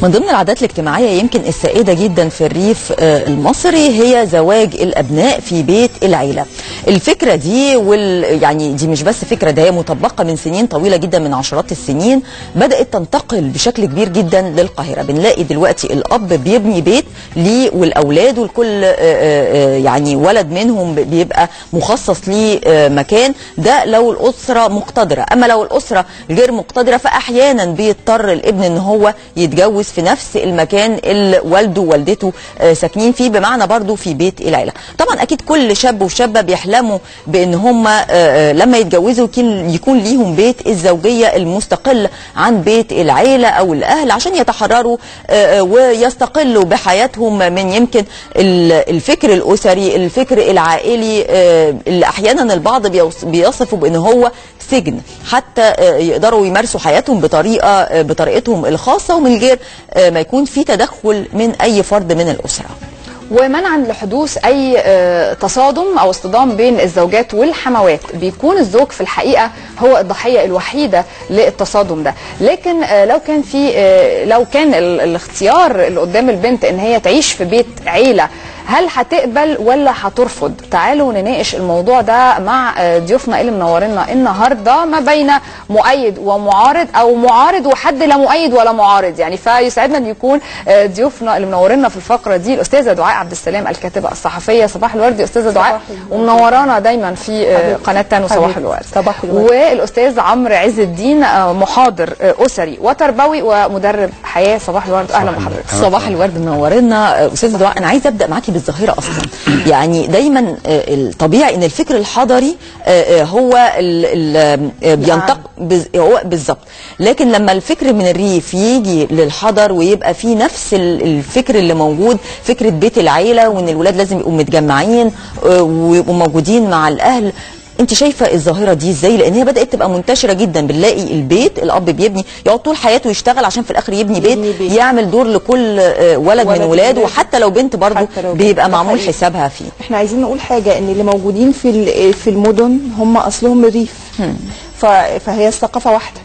من ضمن العادات الاجتماعية يمكن السائدة جدا في الريف آه، المصري هي زواج الأبناء في بيت العيلة الفكرة دي وال يعني دي مش بس فكرة ده هي مطبقة من سنين طويلة جدا من عشرات السنين بدأت تنتقل بشكل كبير جدا للقاهرة بنلاقي دلوقتي الأب بيبني بيت ليه والأولاد والكل آه، آه، آه، يعني ولد منهم بيبقى مخصص ليه آه، مكان ده لو الأسرة مقتدرة أما لو الأسرة غير مقتدرة فأحيانا بيضطر الابن ان هو يتجوز في نفس المكان اللي والده ووالدته آه، ساكنين فيه بمعنى برضو في بيت العيله طبعا اكيد كل شاب وشابه بيحلموا بان هم آه، آه، لما يتجوزوا يكون- يكون ليهم بيت الزوجيه المستقل عن بيت العيله او الاهل عشان يتحرروا آه، آه، ويستقلوا بحياتهم من يمكن ال- الفكر الاسري الفكر العائلي آه، اللي احيانا البعض بيوص- بيصفوا بان هو سجن حتى آه، يقدروا يمارسوا حياتهم بطريقه آه، بطريقتهم الخاصه ومن غير آه، ما يكون في تدخل من اي فرد من الاسره. ومنعا لحدوث اي آه، تصادم او اصطدام بين الزوجات والحموات بيكون الزوج في الحقيقه هو الضحيه الوحيده للتصادم ده لكن آه، لو كان في آه، لو كان ال- الاختيار اللي قدام البنت ان هي تعيش في بيت عيله هل هتقبل ولا هترفض تعالوا نناقش الموضوع ده مع آه، ضيوفنا اللي منورينا النهارده ما بين مؤيد ومعارض او معارض وحد لا مؤيد ولا معارض يعني فيسعدنا ان يكون آه، ضيوفنا اللي منورينا في الفقره دي الاستاذه دعاء عبد السلام الكاتبه الصحفيه صباح الورد يا استاذه دعاء ومنورانا دايما في آه، قناه تانو صباح حبيبتي. الورد صباح الورد. والاستاذ عمرو عز الدين آه، محاضر آه، اسري وتربوي ومدرب حياه صباح الورد اهلا بحضرتك صباح الورد منورنا آه، استاذه دعاء انا عايزه ابدا معاكي بالظاهره اصلا يعني دايما آه، الطبيعي ان الفكر الحضري آه، آه، هو ال- ال- آه، بينتق بز- هو بالظبط لكن لما الفكر من الريف يجي للحضر ويبقى فيه نفس ال- الفكر اللي موجود فكره بيت العيله وان الولاد لازم يبقوا متجمعين آه، ويبقوا موجودين مع الاهل انت شايفه الظاهره دي ازاي لان هي بدات تبقى منتشره جدا بنلاقي البيت الاب بيبني يقعد طول حياته يشتغل عشان في الاخر يبني بيت, يبني بيت. يعمل دور لكل آه، ولد, ولد من من ولاده ولاده. وحتى لو بنت برضه حتى لو بنت. بيبقى ده معمول حقيقي. حسابها فيه احنا عايزين نقول حاجه ان اللي موجودين في ال- في المدن هم اصلهم من الريف ف- فهي الثقافه واحده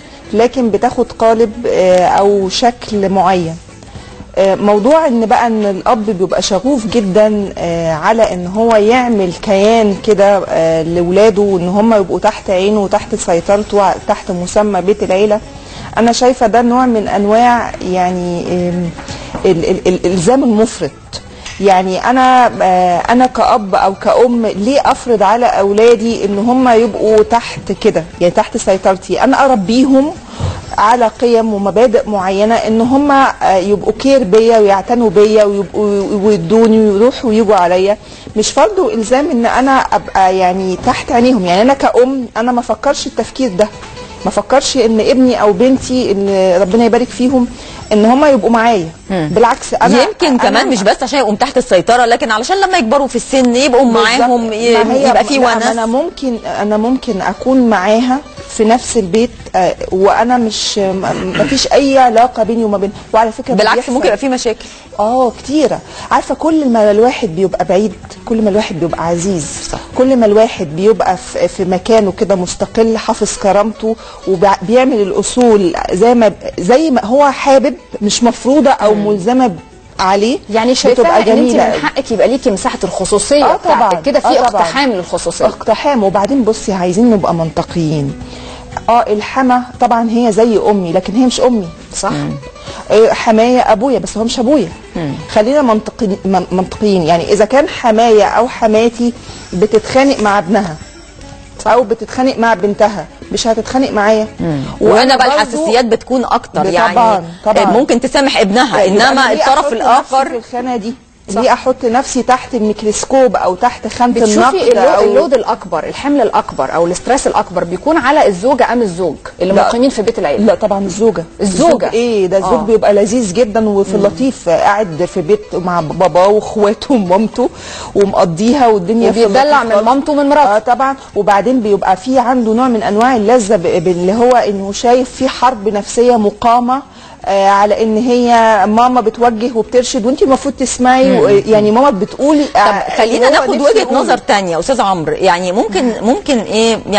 لكن بتاخد قالب آه، او شكل معين آه، موضوع ان بقى ان الاب بيبقى شغوف جدا آه، على ان هو يعمل كيان كده آه، لاولاده وان هم يبقوا تحت عينه وتحت سيطرته تحت مسمى بيت العيله انا شايفه ده نوع من انواع يعني آم، ال- ال- ال- الالزام المفرط يعني انا آه، انا كاب او كأم ليه افرض على اولادي ان هم يبقوا تحت كده يعني تحت سيطرتي انا اربيهم على قيم ومبادئ معينه ان هم آه، يبقوا كير بيا ويعتنوا بيا ويبقوا ويدوني ويروحوا ويجوا عليا مش فرض والزام ان انا ابقى يعني تحت عينيهم يعني انا كأم انا ما افكرش التفكير ده ما افكرش ان ابني او بنتي ان ربنا يبارك فيهم ان هم يبقوا معايا بالعكس انا يمكن أنا- كمان مش بس عشان يبقوا تحت السيطره لكن علشان لما يكبروا في السن يبقوا معاهم ي- بالظبط. ما هي- يبقى في لا، ما ونس انا ممكن انا ممكن اكون معاها في نفس البيت آه، وانا مش ما فيش اي علاقه بيني وما بين وعلى فكره ده بالعكس بيحصل. ممكن يبقى في مشاكل اه كتيره عارفه كل ما الواحد بيبقى بعيد كل ما الواحد بيبقى عزيز صح. كل ما الواحد بيبقى في, في مكانه كده مستقل حافظ كرامته وبيعمل الاصول زي ما زي ما هو حابب مش مفروضه او ملزمه ب- عليه يعني شايفاها بتبقى ان انت جميله من أوي. حقك يبقى ليكي مساحه الخصوصيه آه طبعاً. بتاعتك كده في آه طبعاً. اقتحام للخصوصيه اقتحام وبعدين بصي عايزين نبقى منطقيين اه الحما طبعا هي زي امي لكن هي مش امي صح آه، حمايه ابويا بس هو مش ابويا خلينا منطقي من- منطقيين يعني اذا كان حمايه او حماتي بتتخانق مع ابنها او بتتخانق مع بنتها مش هتتخانق معايا وهنا بقى برضو- الحساسيات بتكون اكتر ده يعني طبعاً، طبعاً. ممكن تسامح ابنها يبقى أنا انما ليه الطرف أحط نفسي في الاخر الخانه دي ليه احط نفسي تحت الميكروسكوب او تحت خانه بتشوفي النقد اللو- او اللود الاكبر الحمل الاكبر او الاسترس الاكبر بيكون على الزوجه ام الزوج اللي لا. مقيمين في بيت العيله لا طبعا الزوجه الزوجة. الزوج ايه ده الزوج آه. آه. بيبقى لذيذ جدا وفي اللطيف قاعد في بيت مع باباه واخواته ومامته ومقضيها والدنيا في وبيتدلع اللطيف من خالص. مامته ومن مراته. اه طبعا وبعدين بيبقى في عنده نوع من انواع اللذه ب- باللي هو انه شايف في حرب نفسيه مقامه آه على ان هي ماما بتوجه وبترشد وانت المفروض تسمعي و- يعني ماما بتقولي طب خلينا ناخد وجهه نظر تانية استاذ عمرو يعني ممكن ممكن ايه يعني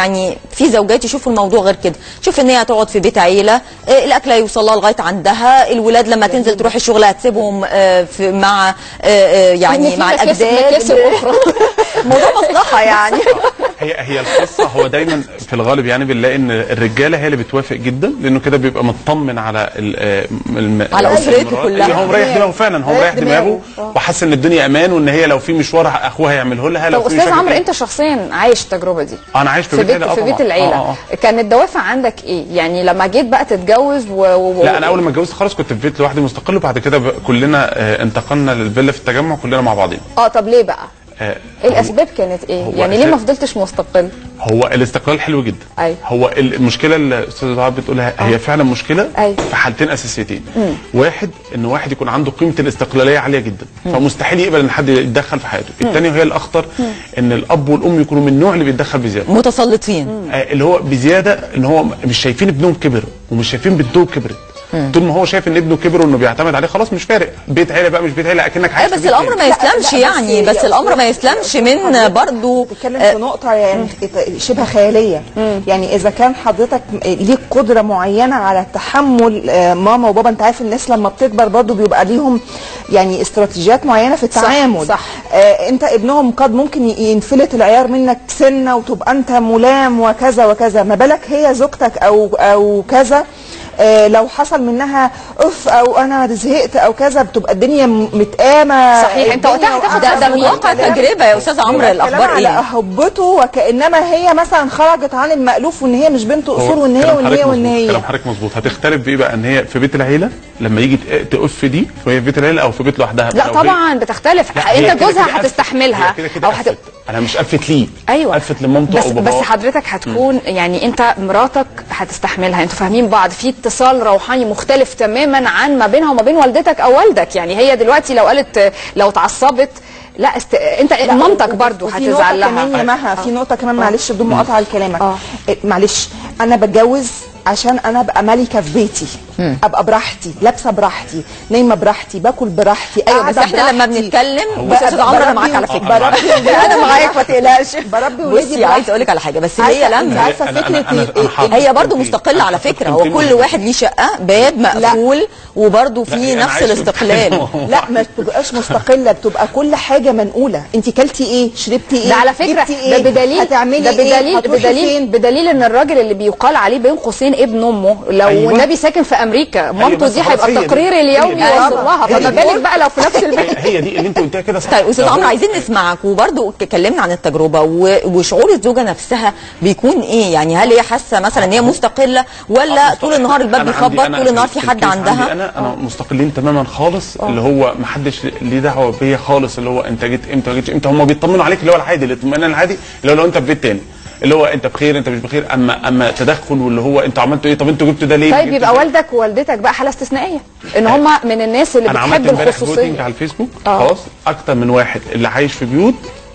في زوجات يشوفوا الموضوع غير كده شوف ان هي هتقعد في بيت عيله آه، الاكل هيوصل لها لغايه عندها الولاد لما تنزل تروح الشغل هتسيبهم آه، في مع آه، آه، يعني إن مع في مكاسب- الاجداد مكاسب أخرى. موضوع مصلحه يعني هي هي القصه هو دايما في الغالب يعني بنلاقي ان الرجاله هي اللي بتوافق جدا لانه كده بيبقى مطمن على ال- آه، الم- على أسرته المرأة. كلها. هو مريح دماغه فعلا هو مريح مريح دماغه دماغه. وحاسس ان الدنيا امان وان هي لو في مشوار اخوها يعمله لها لو طب في استاذ مشاكل- عمرو انت شخصيا عايش التجربه دي انا عايش في, في بيت العيلة، آه في بيت طبعاً. العيله آه آه. كان الدوافع عندك ايه يعني لما جيت بقى تتجوز و... و... لا انا اول ما اتجوزت خلاص كنت في بيت لوحدي مستقل وبعد كده ب- كلنا آه، انتقلنا للفيلا في التجمع كلنا مع بعضينا اه طب ليه بقى آه، ايه الاسباب كانت ايه هو يعني ليه ما أساس- فضلتش مستقل هو الاستقلال حلو جدا أيوة. هو ال- المشكله اللي الاستاذ دعاء بتقولها هي فعلا مشكله أيوة. في حالتين اساسيتين واحد ان واحد يكون عنده قيمه الاستقلاليه عاليه جدا فمستحيل يقبل ان حد يتدخل في حياته الثانيه وهي الاخطر ان الاب والام يكونوا من النوع اللي بيتدخل بزياده متسلطين آه، اللي هو بزياده ان هو مش شايفين ابنهم كبر ومش شايفين بنتهم كبرت طول ما هو شايف ان ابنه كبر وانه بيعتمد عليه خلاص مش فارق بيت عيله بقى مش بيت عيله اكنك ايه عايش في بس بيت الامر ما تاني. يسلمش لا، بس يعني يا بس أستاذ الامر ما لا، يسلمش لا، من حضرتك برضو بتتكلم آه، في نقطة يعني شبه خيالية يعني إذا كان حضرتك ليك قدرة معينة على تحمل آه، ماما وبابا أنت عارف الناس لما بتكبر برضو بيبقى ليهم يعني استراتيجيات معينة في التعامل صح. آه، أنت ابنهم قد ممكن ي- ينفلت العيار منك سنة وتبقى أنت ملام وكذا وكذا ما بالك هي زوجتك أو أو كذا آه، لو حصل منها اف او انا زهقت او كذا بتبقى الدنيا م- متقامه صحيح، أنت الدنيا وقتها هتاخد ده ده من وقعت واقع والكلام- تجربه يا استاذ عمرو يبقى الاخبار الكلام على ايه اهبته وكانما هي مثلا خرجت عن المالوف وان هي مش بنت هو اصول وان هي كلام وان حضرتك هي وان مظبوط، هي كلام حضرتك مظبوط هتختلف بايه بقى ان هي في بيت العيله لما يجي ت- تقف دي فهي في بيت العيله او في بيت لوحدها لا لو هي- طبعا بتختلف لا، هي انت كده جوزها كده قفت. هتستحملها هي كده كده او هت... قفت. انا مش قفت ليه ايوه قفت لمامته بس او بس باباه حضرتك هتكون يعني انت مراتك هتستحملها انتوا فاهمين بعض في اتصال روحاني مختلف تماما عن ما بينها وما بين والدتك او والدك يعني هي دلوقتي لو قالت لو اتعصبت لا است... انت لا، مامتك و- برضو وفي هتزعل نقطة كمان يا لها مها في نقطة كمان معلش بدون مقاطعة لكلامك آه. إيه، معلش أنا بتجوز عشان أنا أبقى ملكة في بيتي أبقى براحتي لابسة براحتي نايمة براحتي باكل براحتي ايوه بس قاعدة احنا لما براحتي. بنتكلم ب- بص يا استاذ عمرو انا معاك على بربي- فكره بربي انا معاك ما تقلقش بربي ولادي بصي براحتي. عايز اقول لك على حاجه بس هي عارفة- أنت لما عارفة أنا- أنا- فكرة أنا- إيه- أنا حاضر. هي برضو قيمتين. مستقله على أنا حاطط فكره هو قيمتين كل مهمين. واحد ليه شقه باب مقفول وبرضو لا، فيه أنا نفس عايش في الاستقلال مكان- لا ما بتبقاش مستقله بتبقى كل حاجه منقوله انت كلتي ايه شربتي ايه ده على فكره جبتي ده إيه؟ بدليل هتعملي ده ايه بدليل هتروحي بدليل فين؟ بدليل ان الراجل اللي بيقال عليه بين قوسين ابن امه لو أيوة. النبي ساكن في امريكا مامته بس دي خلاص هيبقى هي دي. التقرير هي اليومي دي. يوصل أيوة. لها هي فما دي. بالك بقى لو في نفس البيت هي هي دي اللي انت قلتها كده صح طيب استاذ لو عمرو هو- عايزين نسمعك وبرضو اتكلمنا عن التجربه و- وشعور الزوجه نفسها بيكون ايه يعني هل هي حاسه مثلا ان هي مستقله ولا طول النهار الباب أنا بيخبط عندي- أنا طول النهار في في حد الكيس عندي عندها انا انا مستقلين تماما خالص اللي هو ما حدش ليه دعوه بيا خالص اللي هو انت جيت امتى ما جيتش امتى هم بيطمنوا عليك اللي هو العادي الاطمئنان العادي اللي هو لو انت في بيت تاني اللي هو انت بخير انت مش بخير اما اما تدخل واللي هو انتوا عملتوا ايه طب انتوا جبتوا ده ليه طيب جبتوا يبقى ده؟ والدك ووالدتك بقى حاله استثنائيه ان هم من الناس اللي انا عملت بتحب امبارح فوتنج الخصوصيه على الفيسبوك آه. خلاص اكتر من واحد اللي عايش في بيوت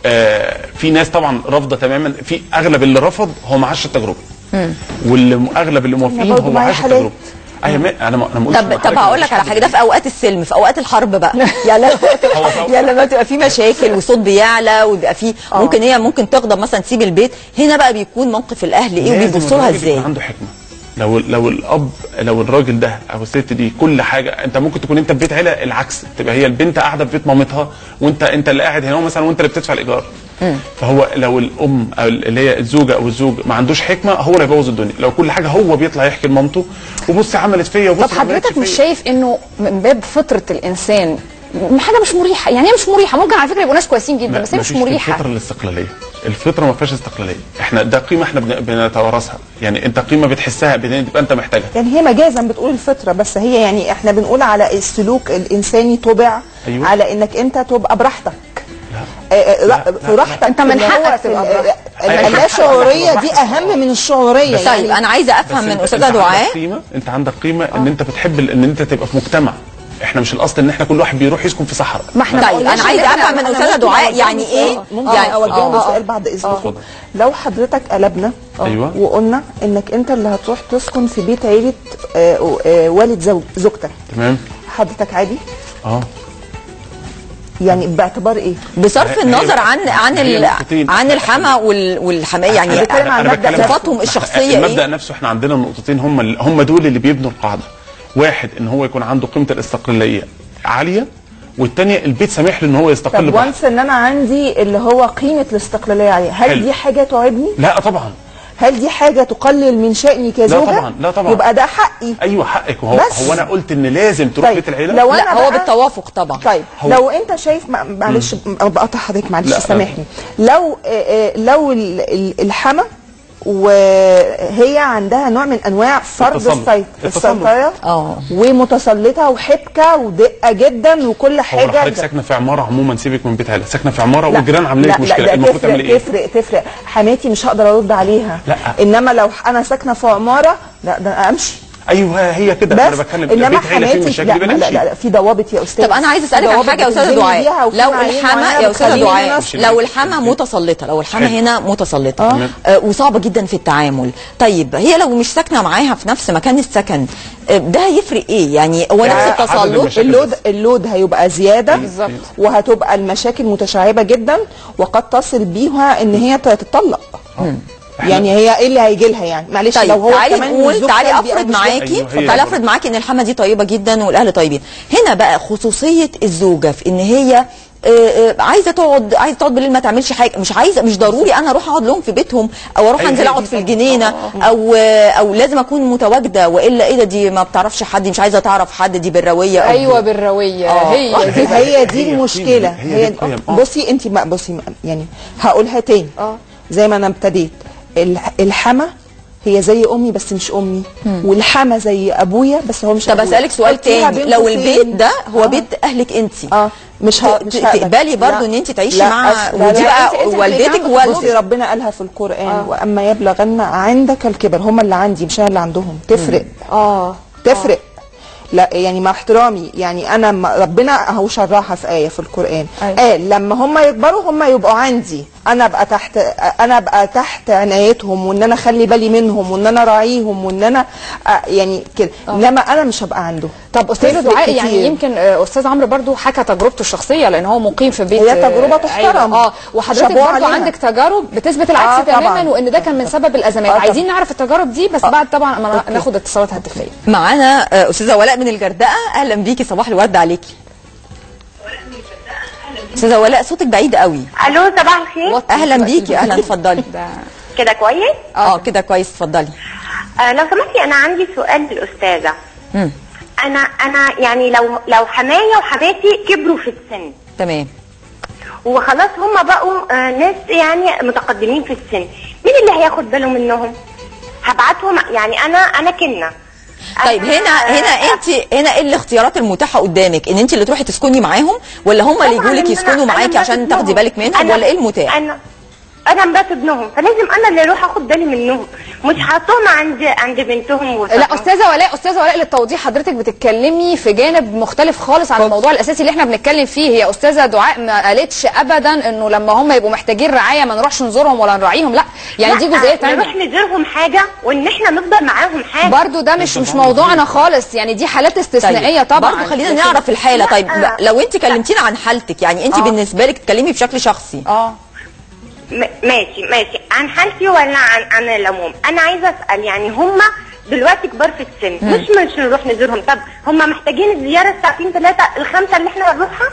آه في ناس طبعا رافضه تماما في اغلب اللي رفض هو ما عاش التجربه واللي م- اغلب اللي موافقين برضه هو معايا عاش حالات. التجربه ايوه ما- انا ما انا ما قلتش طب إن طب حضرتك هقول مش لك على حد حاجه ده في اوقات السلم في اوقات الحرب بقى يعني لا هو في أوقات- يعني لما تبقى في مشاكل وصوت بيعلى ويبقى في ممكن هي ممكن تغضب مثلا تسيب البيت هنا بقى بيكون موقف الاهل ايه لازم وبيبصوا لها الراجل ازاي يكون عنده حكمه لو لو الاب لو الراجل ده او الست دي كل حاجه انت ممكن تكون انت في بيت عيله العكس تبقى هي البنت قاعده في بيت مامتها وانت انت اللي قاعد هنا مثلا وانت اللي بتدفع الايجار فهو لو الام او اللي هي الزوجه او الزوج ما عندوش حكمه هو اللي هيبوظ الدنيا لو كل حاجه هو بيطلع يحكي لمامته وبص عملت فيا وبص طب ما عملتش حضرتك مش فيا. شايف انه من باب فطره الانسان م- حاجه مش مريحه يعني هي مش مريحه ممكن على فكره يبقوا ناس كويسين جدا ما- بس هي ما مش فيش في مريحه الفطره الاستقلاليه الفطره ما فيهاش استقلاليه احنا ده قيمه احنا بن- بنتوارثها يعني انت قيمه بتحسها بتبقى انت محتاجها يعني هي مجازا بتقول الفطره بس هي يعني احنا بنقول على السلوك الانساني طبع أيوة. على انك انت تبقى براحتك آه، آه، لا لا، في راحتك أنت من اللي هو حقك في تبقى ال- براحتك. ال- أيوة. اللاشعوريه دي اهم من الشعوريه طيب يعني انا عايزه افهم بس من أنت- استاذه أنت عندك دعاء قيمه انت عندك قيمه ان انت بتحب ال- ان انت تبقى في مجتمع احنا مش الاصل ان احنا كل واحد بيروح يسكن في صحراء ما احنا طيب قلناش انا عايزه إن إحنا- افهم من أنا استاذه ممكن دعاء أوجهه يعني سؤال؟ ايه ممكن يعني اوجهه آه، آه. سؤال بعد اذنكم اتفضل. لو حضرتك قلبنا أيوة. وقلنا انك انت اللي هتروح تسكن في بيت عيله آه، آه، والد زوج زوجتك تمام حضرتك عادي اه يعني باعتبار ايه بصرف هي- النظر هي- عن عن هي ال- النقطتين. عن الحما وال- والحمايه يعني بتكلم عن أنا مبدأ بتكلم- صفاتهم الشخصيه المبدا ايه نفسه احنا عندنا النقطتين هم ال- هم دول اللي بيبنوا القاعده واحد ان هو يكون عنده قيمه الاستقلاليه عاليه والثانيه البيت سامح له ان هو يستقل طب براحته وانس ان انا عندي اللي هو قيمه الاستقلاليه عليه هل حلو. دي حاجه تعبني لا طبعا هل دي حاجه تقلل من شأني كزوجه طبعاً، لا طبعاً. يبقى ده حقي ايوه حقك وهو بس. هو انا قلت ان لازم تروح طيب، بيت العيله لو لا أنا هو بقى- بالتوافق طبعا طيب هو- لو انت شايف ما- معلش بقطع حضرتك معلش لا، لا. سامحني لو آه، آه، لو ال- ال- الحما وهي عندها نوع من انواع فرض التسلط. السيط- التسلط. السيطره اه ومتسلطه وحبكه ودقه جدا وكل هو لو حاجه حضرتك ساكنه في عماره عموما سيبك من بيت عيله ساكنه في عماره لا، والجيران عاملين لك لا، مشكله لا المفروض تفرق تعمل ايه؟ تفرق تفرق حماتي مش هقدر ارد عليها لا. انما لو انا ساكنه في عماره لا ده انا امشي ايوه هي كده بس انا بتكلم انما بيت عيله فيه حماتي مشاكل لا, يبقى لا, نمشي لا, لا في ضوابط يا استاذ طب انا عايزه اسالك عن ضوابط حاجه يا استاذه بتلزمني دعاء بيها وفي لو معايير الحما معينة يا استاذه بتخليني دعاء أنا لو الحما متسلطه لو الحما حلو. هنا متسلطه تمام. آه وصعبه جدا في التعامل طيب هي لو مش ساكنه معاها في نفس مكان السكن آه ده هيفرق ايه يعني هو نفس عدد التسلط المشاكل. اللود اللود هيبقى زياده بالظبط. وهتبقى المشاكل متشعبه جدا وقد تصل بيها ان هي تتطلق يعني هي ايه اللي هيجي لها يعني معلش طيب لو هو تعالي كمان نقول الزوج تعالي سلبي أو افرض مش معاكي أيوة، هي تعالي برضه. افرض معاكي ان الحما دي طيبه جدا والاهل طيبين هنا بقى خصوصيه الزوجه في ان هي آه، آه، عايزه تقعد عايزه تقعد بالليل ما تعملش حاجه مش عايزه مش ضروري انا اروح اقعد لهم في بيتهم او اروح أيوة، انزل هي اقعد دي في طبعاً. الجنينه او آه، او لازم اكون متواجده والا ايه ده دي ما بتعرفش حد دي مش عايزه تعرف حد دي بالرويه أو ايوه بالرويه آه. هي دي هي هي دي المشكله القيم دي، هي دي القيم، آه. بصي انت ما بصي ما- يعني هقولها تاني اه. زي ما انا ابتديت الح- الحما هي زي امي بس مش امي والحما زي ابويا بس هو مش طب أبويا. اسالك سؤال حطيها تاني بين لو قوسين. البيت ده هو آه. بيت اهلك انت اه مش ه... ت- مش ت- هقبل. تقبلي برضو لا. ان انت تعيشي لا، مع أصل- لا، ودي لا، بقى أنت- أنت والدتك هتتجوز. ووالدتك بصي ربنا قالها في القران آه. واما يبلغن عندك الكبر هم اللي عندي مش انا اللي عندهم تفرق اه تفرق لا يعني مع احترامي يعني انا ما- ربنا اهو شرحها في ايه في القران أيوة. قال لما هم يكبروا هم يبقوا عندي انا ابقى تحت انا ابقى تحت عنايتهم وان انا اخلي بالي منهم وان انا اراعيهم وان انا آه، يعني كده انما انا مش هبقى عنده طب استاذ تفرق دعاء يعني كتير. يمكن آه، استاذ عمرو برضو حكى تجربته الشخصيه لان هو مقيم في بيت هي آه، تجربة تحترم. عيلة. اه وحضرتك شابوه برضو عليها. عندك تجارب بتثبت العكس آه، طبعاً. تماما وان ده كان من سبب الازمات آه، طبعاً. عايزين نعرف التجارب دي بس بعد طبعا ما أوكي. ناخد اتصالات هاتفيه معانا آه، استاذه ولاء من الجردقه اهلا بيكي صباح الورد عليكي استاذه ولاء صوتك بعيد قوي الو صباح الخير اهلا بيكي اهلا اتفضلي ده كده كويس اه كده كويس اتفضلي آه لو سمحتي انا عندي سؤال للاستاذه مم. انا انا يعني لو لو حمايه وحماتي كبروا في السن تمام وخلاص هم بقوا آه ناس يعني متقدمين في السن مين اللي هياخد باله منهم هبعتهم يعني انا انا كنه طيب أنا- هنا هنا آه، انت هنا ايه الاختيارات المتاحه قدامك ان انت اللي تروحي تسكني معاهم ولا هم اللي طبعاً يجوا لك إن أنا- يسكنوا أنا معاكي مرات عشان تاخدي ابنهم. بالك منهم أنا- ولا ايه المتاح انا انا مرات ابنهم فلازم انا اللي اروح اخد بالي منهم مش حاطهم عند عند بنتهم لا استاذه ولاء استاذه ولاء للتوضيح حضرتك بتتكلمي في جانب مختلف خالص عن الموضوع الاساسي اللي احنا بنتكلم فيه هي استاذه دعاء ما قالتش ابدا انه لما هم يبقوا محتاجين رعايه ما نروحش نزورهم ولا نراعيهم لا يعني دي لا، جزئيه نروح ثانيه نزورهم حاجه وان احنا نفضل معاهم حاجه برضو ده مش مش موضوعنا خالص يعني دي حالات استثنائيه طيب طبعا برضه خلينا لكن- نعرف الحاله لا. طيب لو انت كلمتينا عن حالتك يعني انت آه. بالنسبه لك تتكلمي بشكل شخصي اه م- ماشي ماشي عن حالتي ولا عن عن العموم انا عايزه اسال يعني هم دلوقتي كبار في السن مش مش نروح نزورهم طب هم محتاجين الزياره الساعتين ثلاثه الخمسه اللي احنا نروحها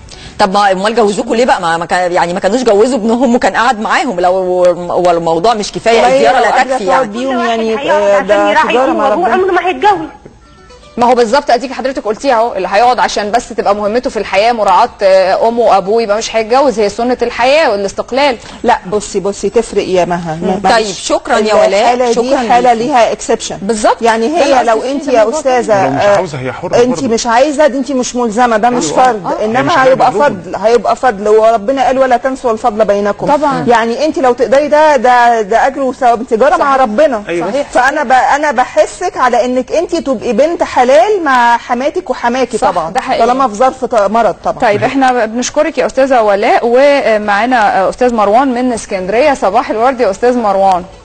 طب ما امال جوزوكوا ليه بقى ما ما كان يعني ما كانوش جوزوا ابنهم وكان قاعد معاهم لو هو الموضوع مش كفايه والله الزياره لو لا قادرة تكفي تقعد يعني بيهم كل واحد يعني هيقعد آه، عشان ده يراعي تجاره امه مع وابوه ربنا عمره ما هيتجوز ما هو بالظبط اديك حضرتك قلتيها اهو اللي هيقعد عشان بس تبقى مهمته في الحياه مراعاه آه، امه وابوه يبقى مش هيتجوز هي سنه الحياه والاستقلال لا بصي بصي تفرق يا مها طيب، معلش. شكراً يا ولاء، الحالة شكراً دي حالة ليكي. ليها اكسبشن بالظبط. يعني لا، هي لا، لو أصل انت في يا موضوع استاذة لو مش آه، عاوزة هي حرة انت برضه. مش عايزة دي انت مش ملزمة ده مش أيوة. فرض آه. هي انما مش حاجة هيبقى مطلوبة. فضل هيبقى فضل وربنا قال ولا تنسوا الفضل بينكم طبعاً. يعني انت لو تقدري ده ده ده اجر وثواب تجارة مع ربنا أيوة. صحيح فانا ب... انا بحسك على انك انت تبقي بنت حلال مع حماتك وحماكي صح، طبعا ده حقيقي. طالما في ظرف ط- مرض طبعا طيب احنا بنشكرك يا استاذه ولاء ومعانا استاذ مروان من اسكندريه صباح الورد يا استاذ مروان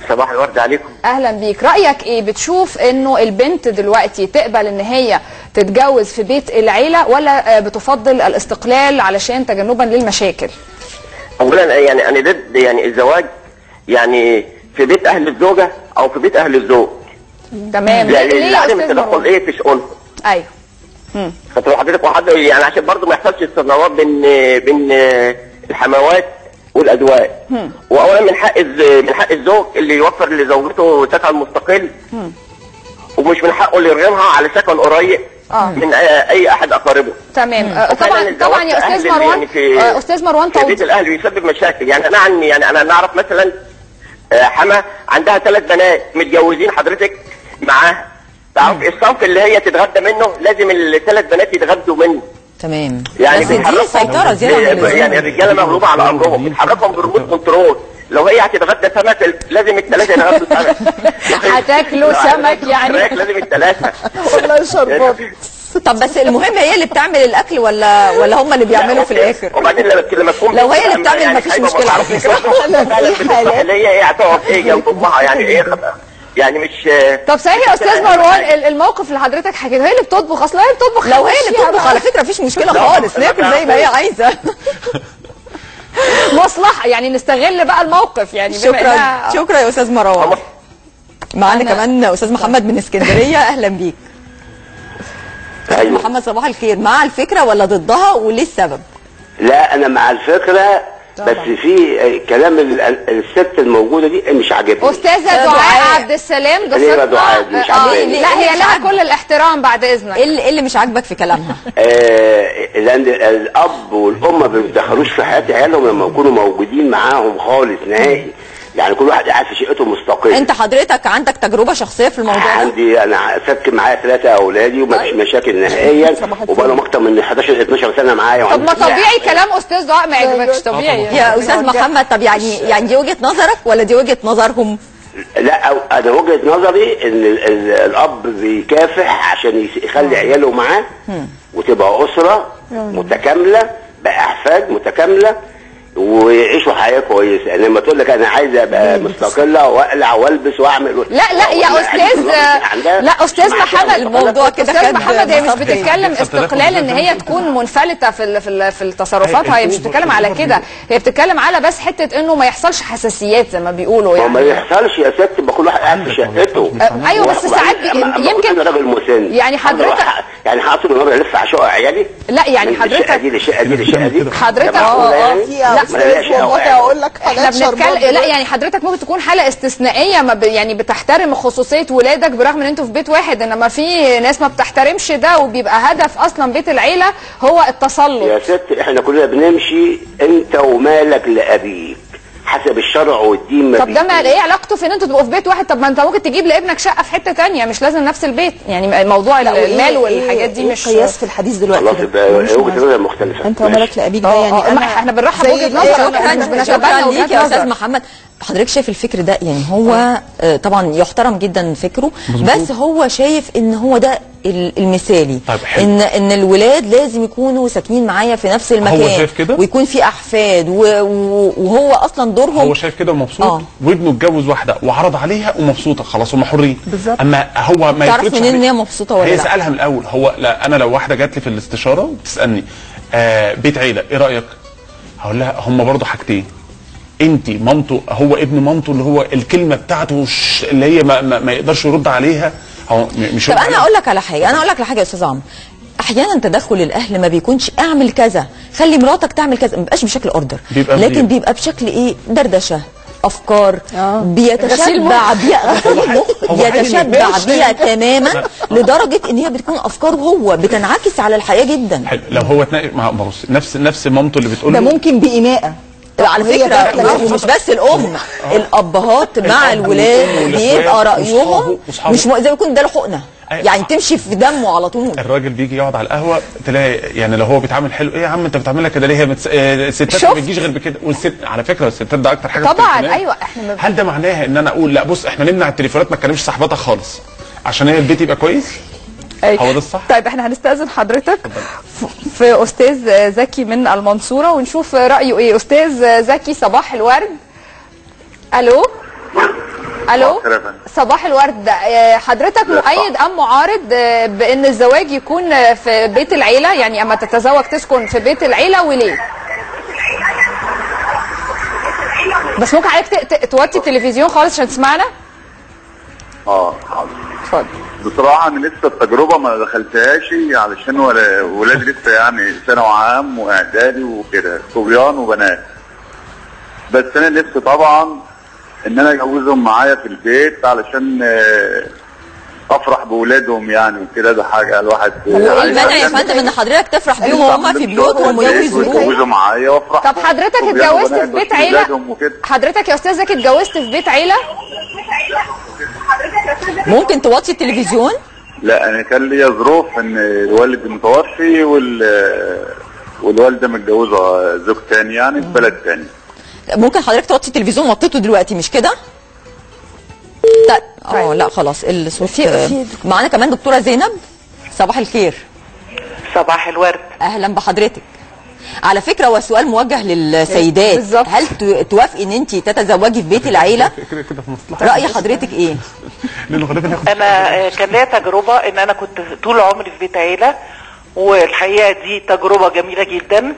صباح الورد عليكم اهلا بيك رايك ايه بتشوف انه البنت دلوقتي تقبل ان هي تتجوز في بيت العيله ولا آه، بتفضل الاستقلال علشان تجنبا للمشاكل اولا يعني انا ضد يعني الزواج يعني في بيت اهل الزوجه او في بيت اهل الزوج تمام ليه يعني ليه يا عدم استاذ التدخل مروان ايه في شؤونهم ايوه فتروح حضرتك وحد يعني عشان برضه ما يحصلش صدمات بين بين الحموات والازواج واولا من حق الز- من حق الزوج اللي يوفر لزوجته سكن مستقل ومش من حقه اللي يرغمها على سكن قريب آه. من اي أي احد اقاربه تمام آه، وفعلاً طبعا الزواج طبعا يا في استاذ أهل مروان يعني في- آه، استاذ مروان في بيت توضيح الاهل بيسبب مشاكل يعني انا عني يعني انا نعرف مثلا آه، حما عندها ثلاث بنات متجوزين حضرتك معاها تعرف الصنف اللي هي تتغدى منه لازم الثلاث بنات يتغدوا منه تمام يعني بس دي بيتحركوا- سيطره زياده عن اللزوم يعني الرجاله مغلوبه على امرهم بيتحركهم بريموت كنترول لو هي هتتغدى سمك لازم الثلاثه يتغدوا سمك هتاكلوا لو سمك هتتغدوا يعني. فراخ لازم الثلاثه والله شربات طب بس المهم هي اللي بتعمل الاكل ولا ولا هم اللي بيعملوا في الاخر وبعدين لما لما تكون لو هي اللي بنت بتعمل يعني مفيش خايبة مشكلة على ومتعرفش فكرة. برضه فعلا بتبقى اللي هي ايه هتقف ايه جنب امها يعني ايه خ- يعني مش طب صحيح يا استاذ مروان ال- الموقف اللي حضرتك حكيته هي اللي بتطبخ اصلا هي بتطبخ لو هي اللي مشيها بتطبخ بقى. على فكره مفيش مشكله لا، خالص لا، ناكل لا، زي ما هي لا. عايزه مصلحه يعني نستغل بقى الموقف يعني بما شكرا إنها- شكرا يا استاذ مروان هم- معانا أنا- كمان استاذ محمد من اسكندريه اهلا بيك ايوه محمد صباح الخير مع الفكره ولا ضدها وليه السبب لا انا مع الفكره بس في كلام ال- ال- الست الموجوده دي مش عاجبني استاذه أستاذة دعاء دعاء. عبد السلام ليه ضيفتنا بقى دعاء؟ مش آه، عاجباني. لا هي مش لها عاجبك. كل الاحترام بعد اذنك ايه اللي, إيه اللي مش عاجبك في كلامها آه لان الاب والام ما بيتدخلوش في حياه عيالهم لما يكونوا موجودين معاهم خالص نهائي يعني كل واحد قاعد في شقته مستقل انت حضرتك عندك تجربه شخصيه في الموضوع ده عندي انا ساكن معايا ثلاثه اولادي ومفيش طيب. مشاكل نهائيا صباح الفل. وبقالهم اكتر من 11 12 سنه معايا طب ما وعندي- طبيعي كلام استاذ دعاء ما يعجبكش طبيعي يعني. يا استاذ محمد طب يعني يعني دي وجهه نظرك ولا دي وجهه نظرهم لا أو- انا وجهه نظري ان ال- ال- الاب بيكافح عشان يس- يخلي عياله معاه وتبقى اسره متكامله باحفاد متكامله ويعيشوا حياه كويسه يعني لما تقول لك انا عايزه ابقى مستقله واقلع والبس واعمل لا لا يا استاذ لا استاذ محمد الموضوع كده استاذ خد محمد هي مش مسار تاني. بتتكلم بيحصل تدخل استقلال ان في هي الزمن. تكون منفلته في ال- في ال- في تصرفاتها هي مش الأوفر- بتتكلم على الأوفر كده دي. هي بتتكلم على بس حته انه ما يحصلش حساسيات زي ما بيقولوا هو ما يعني يحصلش يا ست يبقى كل واحد قاعد في شقته أه، أيوة، بس ساعات بي- أما- أما يمكن- أكون راجل مسن يعني حضرتك- أما- يعني حاطط النهارده الف على شقق عيالي لا يعني من الشقه حضرتك دي للشقه دي للشقه دي حضرتك- ده معقولة آه، آه. يعني؟ في يا ما أنا ليا استاذ شقة والله وقاعد. اقول لك احنا حالات شربات بنتكلم لا دلوقتي. يعني حضرتك ممكن تكون حاله استثنائيه ما ب... يعني بتحترم خصوصيه ولادك برغم ان انتوا في بيت واحد انما في ناس ما بتحترمش ده وبيبقى هدف اصلا بيت العيله هو التسلط يا ست احنا كلنا بنمشي انت ومالك لابيك حسب الشرع والدين ما طب ده ما بيقول. ايه علاقته في ان انتوا تبقوا في بيت واحد طب ما انت ممكن تجيب لابنك شقه في حته تانية مش لازم نفس البيت يعني موضوع لا، وإيه- المال إيه- والحاجات دي إيه مش قياس في الحديث دلوقتي خلاص ده؟ يبقى مش وجهه مناسب. نظر مختلفه انت ماشي. ومالك لابيك ده آه، يعني آه، انا ما احنا بنرحب زي بوجهة الآية نظر، اللي احنا احنا مش شكرا بنتبنى ليك وجهات يا نظر. استاذ محمد حضرتك شايف الفكر ده يعني هو آه، طبعا يحترم جدا فكره بس هو شايف ان هو ده ال- المثالي طيب حلو. ان ان الولاد لازم يكونوا ساكنين معايا في نفس المكان شايف كده؟ ويكون في احفاد و- و- وهو اصلا دورهم هو شايف كده ومبسوط آه. وابنه اتجوز واحده وعرض عليها ومبسوطه خلاص هم حرين بالظبط. اما هو ما تعرف يفرضش منين عليه- إن هي مبسوطة ولا هي لا؟ سالها من الاول هو لا انا لو واحده جات لي في الاستشاره وبتسالني آه بيت عيله ايه رايك هقول لها هم برضه حاجتين انت مامته هو ابن مامته اللي هو الكلمه بتاعته ش- اللي هي ما, ما, ما يقدرش يرد عليها هو م- مش طب هو انا اقول لك على حاجه انا اقول لك على حاجه يا استاذ عمرو احيانا تدخل الاهل ما بيكونش اعمل كذا خلي مراتك تعمل كذا ما بيبقاش بشكل اوردر بيبقى لكن غير. بيبقى بشكل ايه دردشه افكار آه. بيتشبع بيها غسيل المخ هو عادي يتشبع ماشي. بيها تماما لدرجه ان هي بتكون افكاره هو بتنعكس على الحياه جدا حلو لو هو اتناقش مع ما بص نفس نفس مامته اللي بتقول ده له ممكن بإيماءة على وهي فكره داخلة ومش بس الام الابهات مع الأب الولاد والإخوات بيبقى رايهم وأصحابه- وأصحابه. مش م- زي ما يكون ده حقنه أيوة. يعني تمشي في دمه على طول الراجل بيجي يقعد على القهوه تلاقي يعني لو هو بيتعامل حلو ايه يا عم انت بتعملها كده ليه هي متس... آه، الستات شفت؟ ما بتجيش غير بكده والست على فكره الستات ده اكتر حاجه في طبعاً، التليفونات. أيوة، إحنا ما- هل ده معناها ان انا اقول لا بص احنا نمنع التليفونات ما تكلمش صاحبتك خالص عشان هي البيت يبقى كويس أي. هو ده الصح؟ طيب احنا هنستأذن حضرتك ف- في استاذ زكي من المنصورة ونشوف رأيه ايه استاذ زكي صباح الورد الو الو صباح الخير يا فندم. صباح الورد آه، حضرتك لا، مؤيد ام معارض آه، بان الزواج يكون آه، في بيت العيله يعني اما تتزوج تسكن في بيت العيله وليه بس ممكن حضرتك ت- ت- توطي التلفزيون خالص عشان تسمعنا اه حاضر اتفضل بصراحة أنا لسه التجربة ما دخلتهاش علشان ولا- ولادي لسه يعني ثانوي عام وإعدادي وكده صبيان وبنات بس أنا نفسي طبعا إن أنا أجوزهم معايا في البيت علشان آه، أفرح بولادهم يعني وكده ده حاجة الواحد وايه المانع يا فندم ان حضرتك تفرح بيهم وهم في بيوتهم ويجوزوك ويجوزوا معايا وأفرح طب حضرتك صبيان اتجوزت وبنات في بيت وأشوف عيله ولادهم وكده. حضرتك يا استاذ زكي اتجوزت في بيت عيله ممكن توطي التلفزيون لا انا كان ليا ظروف ان الوالد متوفي وال والوالده متجوزه زوج تاني يعني في بلد تاني ممكن حضرتك توطي التلفزيون وطيته دلوقتي مش كده طيب اه لا خلاص الصوت في- في- معانا كمان دكتوره زينب صباح الخير صباح الورد اهلا بحضرتك على فكره هو سؤال موجه للسيدات بالظبط. هل ت- توافقي ان انت تتزوجي في بيت العيله كده كده في مصلحه راي حضرتك ايه لانه غالبا ياخد انا آه، كان ليا تجربه ان انا كنت طول عمري في بيت عيله والحقيقه دي تجربه جميله جدا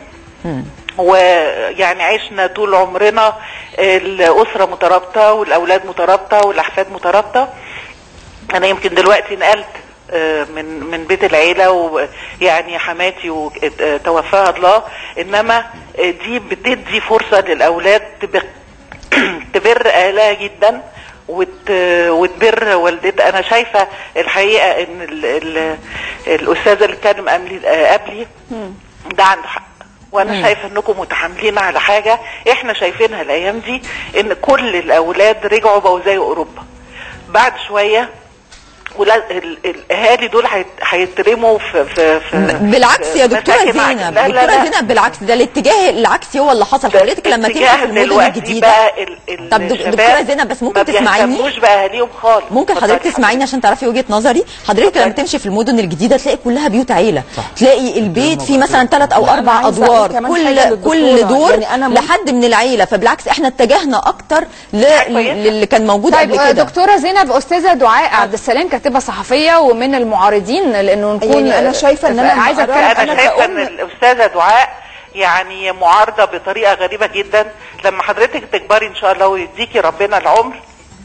ويعني عشنا طول عمرنا الاسره مترابطه والاولاد مترابطه والاحفاد مترابطه انا يمكن دلوقتي نقلت آه، من من بيت العيله ويعني حماتي و- آه، توفاها الله انما آه، دي بتدي فرصه للاولاد تبر تبر اهلها جدا وت... وتبر والدتها انا شايفه الحقيقه ان ال... ال... الاستاذه اللي اتكلم قبلي آه، قبلي ده عنده حق وانا شايفه انكم متحاملين على حاجه احنا شايفينها الايام دي ان كل الاولاد رجعوا بقوا زي اوروبا بعد شويه ولا ال- الاهالي دول هيت- هيترموا في في, في بالعكس في يا دكتوره مساكن عج- زينب لا لا دكتوره لا زينب بالعكس ده الاتجاه العكسي هو اللي حصل حضرتك لما تمشي الاتجاه في المدن دلوقتي الجديده بقى ال- ال- طب دك- الشباب دكتورة زينب بس ممكن ما تسمعيني؟ بيهتموش باهاليهم خالص ممكن اتفضلي حضرتك تسمعيني عشان تعرفي وجهه نظري حضرتك لما تمشي في المدن الجديده تلاقي كلها بيوت عيله تلاقي البيت فيه مثلا ثلاث او لا، أنا اربع عايزة أقول ادوار كمان كل حاجة كل للدكتورة. دور يعني أنا ممكن- لحد من العيله فبالعكس احنا اتجهنا اكتر ل- كويسة. للي كان موجود طيب قبل آه، كده دكتوره زينب استاذه دعاء عبد السلام كاتبه صحفيه ومن المعارضين لانه نكون يعني أنا شايفة إن أنا عايزه مع- اتكلم انا أنا شايفه كأم- ان الاستاذه دعاء يعني معارضه بطريقه غريبه جدا لما حضرتك تكبري ان شاء الله ويديكي ربنا العمر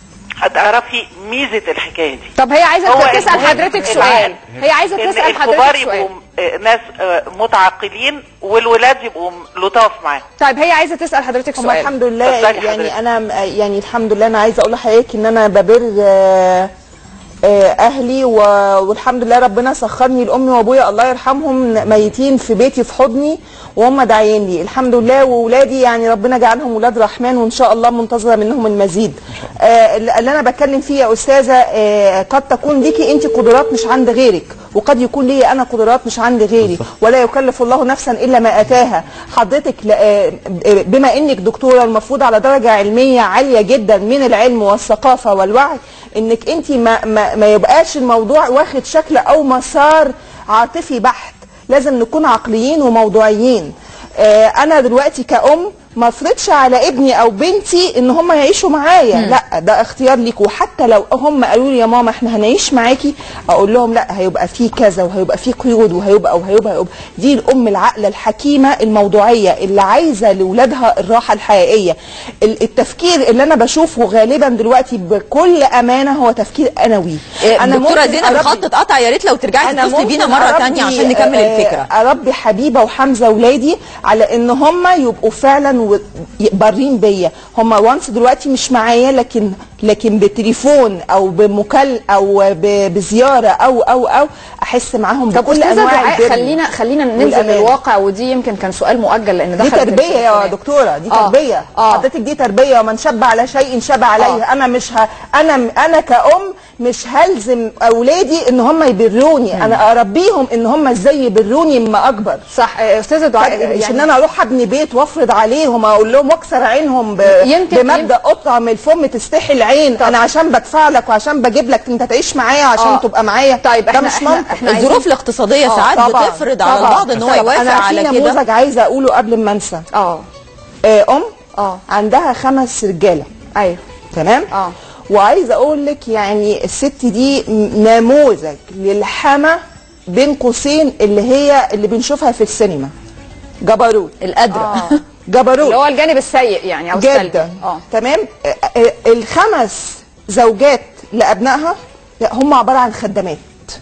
هتعرفي ميزه الحكايه دي طب هي عايزه هو تسال المهم حضرتك في سؤال العقل هي عايزه ان تسال الكبار حضرتك يبقوا سؤال آه، ناس آه، متعقلين والولاد يبقوا لطاف معاهم طيب هي عايزه تسال حضرتك هم سؤال الحمد لله اتفضلي حضرتك. يعني انا يعني الحمد لله انا عايزه اقول لحضرتك ان انا ببر آه، آه، اهلي و- والحمد لله ربنا سخرني لامي وابويا الله يرحمهم ميتين في بيتي في حضني وهم داعيين لي الحمد لله واولادي يعني ربنا جعلهم ولاد رحمن وان شاء الله منتظره منهم المزيد آه، اللي انا بتكلم فيه يا استاذه آه، قد تكون ليكي انت قدرات مش عند غيرك وقد يكون لي انا قدرات مش عند غيري ولا يكلف الله نفسا الا ما اتاها حضرتك ل- آه، بما انك دكتوره المفروض على درجه علميه عاليه جدا من العلم والثقافه والوعي انك انت ما, ما, ما يبقاش الموضوع واخد شكل او مسار عاطفي بحت لازم نكون عقليين وموضوعيين آه، انا دلوقتي كأم ما افرضش على ابني او بنتي ان هم يعيشوا معايا لا ده اختيار ليك وحتى لو هم قالوا لي يا ماما احنا هنعيش معاكي اقول لهم لا هيبقى في كذا وهيبقى في قيود وهيبقى وهيبقى, وهيبقى. دي الام العاقله الحكيمه الموضوعيه اللي عايزه لاولادها الراحه الحقيقيه ال- التفكير اللي انا بشوفه غالبا دلوقتي بكل امانه هو تفكير انوي انا دكتوره ممكن زينب أربي- الخط اتقطع يا ريت لو ترجعي انا تتصلي بينا ممكن مره أربي- ثانيه عشان نكمل آه، الفكره اربي حبيبه وحمزه اولادي على ان هم يبقوا فعلا و- بارين بيا هم وانس دلوقتي مش معايا لكن لكن بتليفون او بمكال او ب- بزياره او او او احس معاهم طب بكل استاذه انواع دعاء البر خلينا خلينا ننزل والأمان. للواقع ودي يمكن كان سؤال مؤجل لان دي دخل في تربيه يا التليفونات. دكتوره دي آه. تربيه آه. حضرتك دي تربيه ومن شب على شيء شب عليه آه. انا مش ه... انا انا كأم مش هلزم اولادي ان هم يبروني انا اربيهم ان هم ازاي يبروني اما اكبر صح آه، استاذه دعاء مش يعني ان انا اروح ابني بيت وافرض عليهم اقول لهم واكسر عينهم ب... يمكن- بمبدا قطع من الفم تستحي العين انا عشان بدفع لك وعشان بجيب لك انت تعيش معايا عشان آه. تبقى معايا طيب ده احنا مش احنا, منطق احنا عايزين- الظروف الاقتصاديه آه، ساعات طبعاً، بتفرض على طبعاً. البعض ان هو طب يوافق انا على في كده نموذج عايزه اقوله قبل ما انسى اه آه، ام اه عندها خمس رجاله ايوه تمام اه وعايزه اقول لك يعني الست دي م- نموذج للحما بين قوسين اللي هي اللي بنشوفها في السينما جبروت القدره جبروت اللي هو الجانب السيء يعني او السلبي جدا اه تمام آه، آه، الخمس زوجات لابنائها لا، هم عباره عن خدامات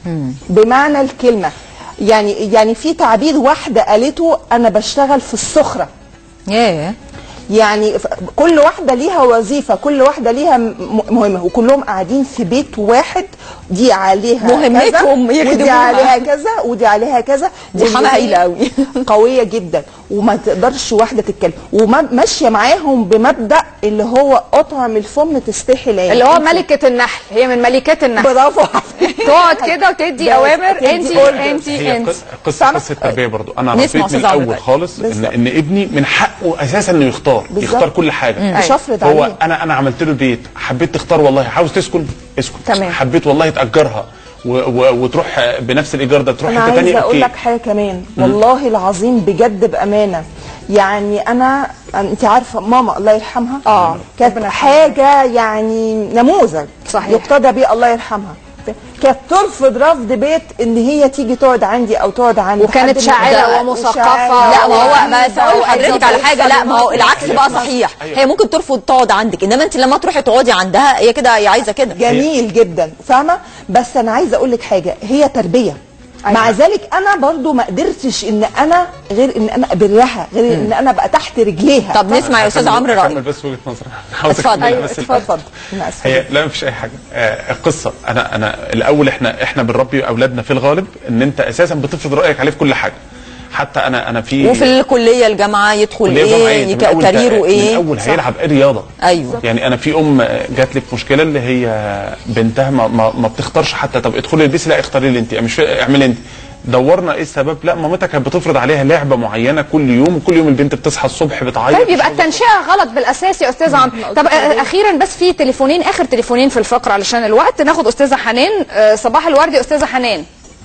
بمعنى الكلمه يعني يعني في تعبير واحده قالته انا بشتغل في السخره ياه يعني ف- كل واحده ليها وظيفه كل واحده ليها م- مهمه وكلهم قاعدين في بيت واحد دي عليها مهمتهم كذا ودي يخدموها. عليها كذا ودي عليها كذا دي واللي حما هي هايلة أوي. قويه جدا وما تقدرش واحده تتكلم وماشيه معاهم بمبدا اللي هو اطعم الفم تستحي العين اللي هو أنت- ملكه النحل هي من ملكات النحل برافو عليك. تقعد كده وتدي بس اوامر تدي انت orders. انت هي انت قص- قصه فاهمة؟ قصه تربيه برضو انا نسمع ربيت من أستاذ عمرو الاول بقى. خالص ان, بالظبط. ان ابني من حقه اساسا انه يختار بالظبط. يختار كل حاجه مش هفرض هو عليه. انا انا عملت له البيت حبيت تختار والله عاوز تسكن اسكن تمام. حبيت والله تاجرها و و وتروح بنفس الايجار ده تروح انا حته عايزه ثانيه اقول لك حاجه كمان والله العظيم بجد بامانه يعني انا انت عارفه ماما الله يرحمها آه، كانت ربنا يرحمها. حاجه يعني نموذج صحيح. يقتدى بيه الله يرحمها كانت ترفض رفض بيت ان هي تيجي تقعد عندي او تقعد عند وكانت حد من شاعرة الأهل. ومثقفة. وشاعرة. لا ما هو وعندها بس اقول لحضرتك على حاجه لا ما هو العكس بقى صحيح هي ممكن ترفض تقعد عندك انما انت لما تروحي تقعدي عندها هي كده هي عايزه كده جميل جدا فاهمه بس انا عايزه اقول لك حاجه هي تربيه أيوة. مع ذلك انا برضو ما قدرتش ان انا غير ان انا ابرها غير ان انا ابقى تحت رجليها طب نسمع يا استاذ عمرو كمل رايك بس وجهه نظري عاوز اتفضل. أكملها أيوة، بس اتفضل اتفضل انا اسفه هي لا مفيش اي حاجه آه القصه انا انا الاول احنا احنا بنربي اولادنا في الغالب ان انت اساسا بتفرض رايك عليه في كل حاجه حتى انا انا في وفي الكليه الجامعه يدخل كلية ايه جامعية، يك- من أول كاريره من ايه اول هيلعب ايه رياضه ايوه يعني انا في ام جات لي في مشكله اللي هي بنتها ما, ما, ما بتختارش حتى طب ادخلي البسي لا اختاري لي انت مش فا- اعملي انت دورنا ايه السبب لا مامتها كانت بتفرض عليها لعبه معينه كل يوم وكل يوم البنت بتصحى الصبح بتعيط طيب يبقى التنشئه غلط بالاساس يا استاذ عمرو طب آه، اخيرا بس في تليفونين اخر تليفونين في الفقره علشان الوقت ناخد استاذه حنان آه، صباح الورد يا استاذه حنان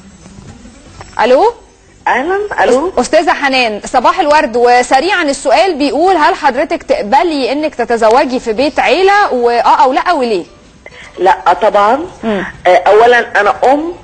الو اهلا الو استاذه حنان صباح الورد وسريعا السؤال بيقول هل حضرتك تقبلي انك تتزوجي في بيت عيله واه او لا وليه لا طبعا آه، اولا انا ام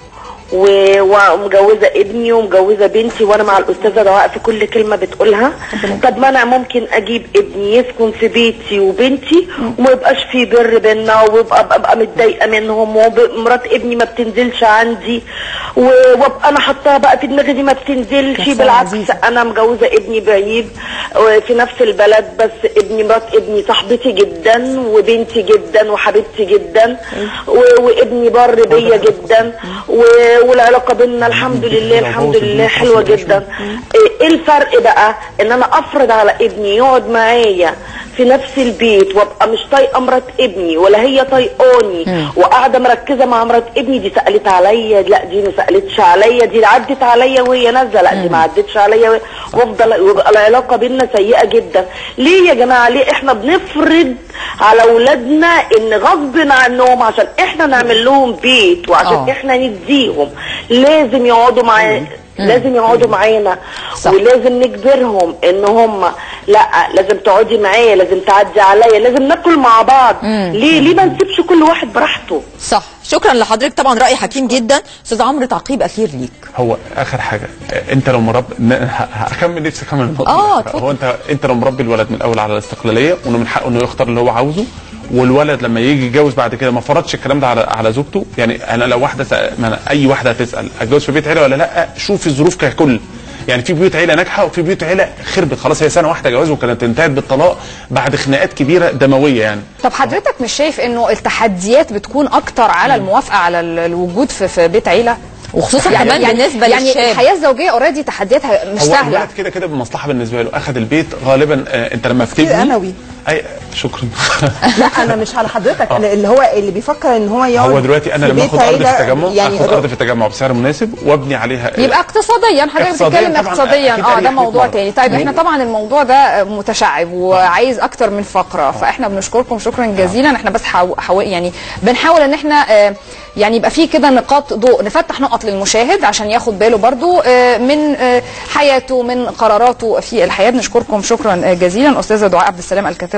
و- ومجوزه ابني ومجوزه بنتي وانا مع الاستاذه دعاء في كل كلمه بتقولها طب ما انا ممكن اجيب ابني يسكن في بيتي وبنتي وما يبقاش في بر بينا وابقى ابقى متضايقه منهم ومرات ابني ما بتنزلش عندي و- وابقى انا حطاها بقى في دماغي دي ما بتنزلش نفسها بالعكس عزيزة. انا مجوزه ابني بعيد في نفس البلد بس ابني مرات ابني صاحبتي جدا وبنتي جدا وحبيبتي جدا و- وابني بر بيا جدا و- والعلاقه بينا الحمد لله الحمد لله حلوه جدا ايه الفرق بقى ان انا افرض على ابني يقعد معايا في نفس البيت وابقى مش طايقه مرات ابني ولا هي طايقاني وقاعده مركزه مع مرات ابني دي سالت عليا لا دي ما سالتش عليا دي عدت عليا وهي نازله لا دي ما عدتش عليا وهي- وافضل ويبقى العلاقه بينا سيئه جدا ليه يا جماعه ليه احنا بنفرض على اولادنا ان غصب عنهم عشان احنا نعمل لهم بيت وعشان آه. احنا نديهم لازم يقعدوا معانا لازم يقعدوا معانا صح. ولازم نجبرهم ان هم لا لازم تقعدي معايا لازم تعدي عليا لازم ناكل مع بعض ليه ليه ما نسيبش كل واحد براحته صح شكرا لحضرتك طبعا راي حكيم جدا استاذ عمرو تعقيب اخير ليك هو اخر حاجه آه، انت لو مربي ن- ه- هكمل نفسي اكمل النقطه آه، دي. اتفضل. هو انت انت لو مربي الولد من الاول على الاستقلاليه وانه من حقه انه يختار اللي هو عاوزه والولد لما يجي يتجوز بعد كده ما فرضش الكلام ده على على زوجته يعني انا لو واحده سأ... ما أنا اي واحده هتسال اتجوز في بيت عيله ولا لا شوف الظروف ككل يعني في بيوت عيله ناجحه وفي بيوت عيله خربت خلاص هي سنه واحده جواز وكانت انتهت بالطلاق بعد خناقات كبيره دمويه يعني طب حضرتك مش شايف انه التحديات بتكون اكتر على الموافقه على ال- الوجود في في بيت عيله وخصوصا كمان بالنسبه يعني للشاب الحياه الزوجيه اوريدي تحدياتها مش هو سهله الولد كده كده بمصلحه بالنسبه له اخذ البيت غالبا آه انت لما بتبني أنوي. اي شكرا لا انا مش على حضرتك أنا اللي هو اللي بيفكر ان هو يقعد هو دلوقتي انا في لما بيت اخد ارض في عيلة التجمع يعني اخد ارض في التجمع بسعر مناسب وابني عليها يبقى اقتصاديا حضرتك اقتصادياً بتتكلم طبعاً، اقتصاديا أكيد اه أي ده حد موضوع يطلع. تاني طيب احنا طبعا الموضوع ده متشعب وعايز اكتر من فقره فاحنا بنشكركم شكرا جزيلا احنا بس حاو حاو يعني بنحاول ان احنا آه، يعني يبقى في كده نقاط ضوء نفتح نقط للمشاهد عشان ياخد باله برضو آه، من آه، حياته من قراراته في الحياه بنشكركم شكرا آه، جزيلا استاذه دعاء عبد السلام الكاتبه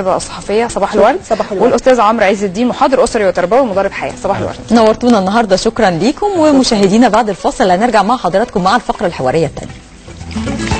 الكاتبه الصحفيه صباح الورد صباح الورد. والاستاذ عمرو عز الدين محاضر اسري وتربوي ومدرب حياه صباح الورد نورتونا النهارده شكرا ليكم ومشاهدينا بعد الفاصل هنرجع مع حضراتكم مع الفقره الحواريه الثانيه